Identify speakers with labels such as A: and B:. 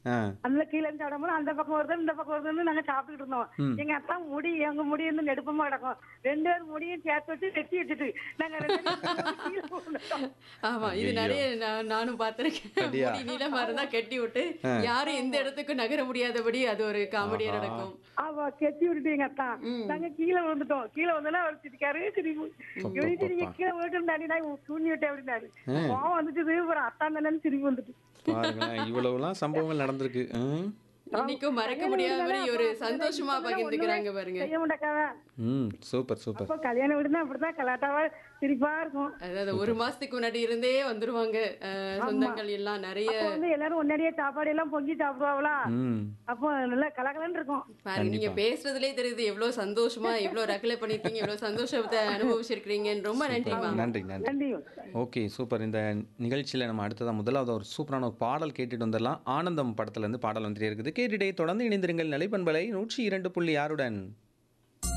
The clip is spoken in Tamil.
A: ஆ
B: அந்த கீழே இருந்து சாப்பிடும்போது அந்த பக்கம் வருது இந்த பக்கம் வருதுன்னு நாங்க சாப்பிட்டுட்டு இருந்தோம் எங்க அத்தா முடி எங்க முடி வந்து நெடுப்பமா கிடக்கும் ரெண்டு பேரும் முடியும் சேர்த்து வச்சு வெட்டி வச்சுட்டு நாங்க ரெண்டு பேரும் கீழே விழுந்துட்டோம்.
C: ஆமா இது நிறைய நான் நானும் பார்த்திருக்கேன்
A: அப்படியா?
C: முடி நீளமா இருந்தா கட்டி விட்டு யாரும் எந்த இடத்துக்கும் நகர முடியாதபடி அது ஒரு காமெடியா நடக்கும்
B: அவ கெட்டி விட்டுட்டு எங்க அத்தா நாங்க கீழே விழுந்துட்டோம் கீழே வந்தோன்னா அவர் சிரிக்காரு சிரிப்பு இவனிட்டு நீங்க கீழே விழுட்டு நான் தூண்டி விட்டேன் அப்படின்னாரு கோவம் வந்துட்டு ஒரு அத்தா தானே சிரிப்பு வந்துட்டு
A: பாருங்களேன் இவ்வளவுலாம் சம்பவங்கள் நடந்திருக்கு ம்.
C: இன்னைக்கும் மறக்க முடியாத மாதிரி ஒரு சந்தோஷமா பகிர்ந்துக்கிறாங்க பாருங்க
B: செய்ய மாட்டாக்காவ
A: ம் சூப்பர் சூப்பர்
B: அப்போ கல்யாணம் வீடுனா அப்படிதான் கலாட்டாவா சிரிப்பா இருக்கும்
C: அதாவது ஒரு மாசத்துக்கு முன்னாடி இருந்தே வந்துருவாங்க அஹ், சொந்தங்கள் எல்லாம் நிறைய
B: அப்போ வந்து எல்லாரும் ஒன்னடியே சாப்பாடு எல்லாம் பொங்கி சாப்பிடுவாங்களா
A: ம்
B: அப்போ நல்லா கலகலன்னு இருக்கும்
C: பாருங்க நீங்க பேசுறதுலயே தெரியுது எவ்வளவு சந்தோஷமா எவ்வளவு ரகலை பண்ணிருக்கீங்க எவ்வளவு சந்தோஷத்தை அனுபவிச்சிருக்கீங்கன்னு ரொம்ப நன்றிமா
A: நன்றி நன்றி
B: நன்றி
A: ஓகே சூப்பர் இந்த நிகழ்ச்சியில் நம்ம அடுத்ததாக முதலாவது ஒரு சூப்பரான ஒரு பாடல் கேட்டுட்டு வந்துடலாம் ஆனந்தம் படத்துலேருந்து பாடல் வந்துட்டே இருக்குது கேட்டுட்டே தொடர்ந்து இணைந்திருங்கள் நிலைப்பண்பலை நூற்றி இரண்டு புள்ளி ஆறுடன்